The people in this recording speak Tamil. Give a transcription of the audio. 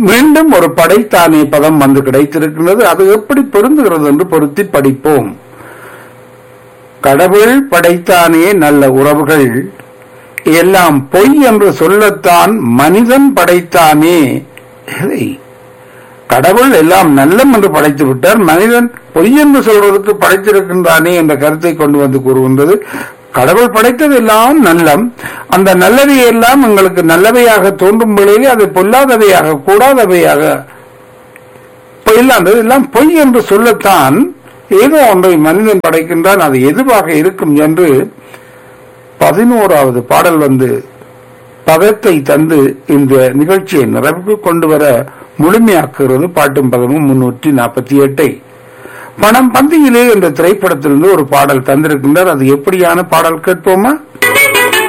மீண்டும் ஒரு படைத்தானே பதம் வந்து கிடைத்திருக்கின்றது அது எப்படி பொருந்துகிறது என்று பொருத்தி படிப்போம் கடவுள் படைத்தானே நல்ல உறவுகள் எல்லாம் பொய் என்று சொல்லத்தான் மனிதன் படைத்தானே எதை? கடவுள் எல்லாம் நல்லம் என்று படைத்து விட்டார் மனிதன் பொய் என்று சொல்வதற்கு படைத்திருக்கின்றானே என்ற கருத்தை கொண்டு வந்து கூறுகின்றது கடவுள் படைத்தது எல்லாம் நல்லம் அந்த நல்லவை எல்லாம் எங்களுக்கு நல்லவையாக தோன்றும் பொழுதே அது பொல்லாதவையாக கூடாதவையாக இல்லாதது எல்லாம் பொய் என்று சொல்லத்தான் ஏதோ ஒன்றை மனிதன் படைக்கின்றான் அது எதுவாக இருக்கும் என்று பதினோராவது பாடல் வந்து பதத்தை தந்து இந்த நிகழ்ச்சியை நிறைவுக்கு கொண்டு வர முழுமையாக்குகிறது பாட்டும் பதமும் முன்னூற்றி நாற்பத்தி எட்டை பணம் பந்தியிலே என்ற திரைப்படத்திலிருந்து ஒரு பாடல் தந்திருக்கின்றார் அது எப்படியான பாடல் கேட்போமா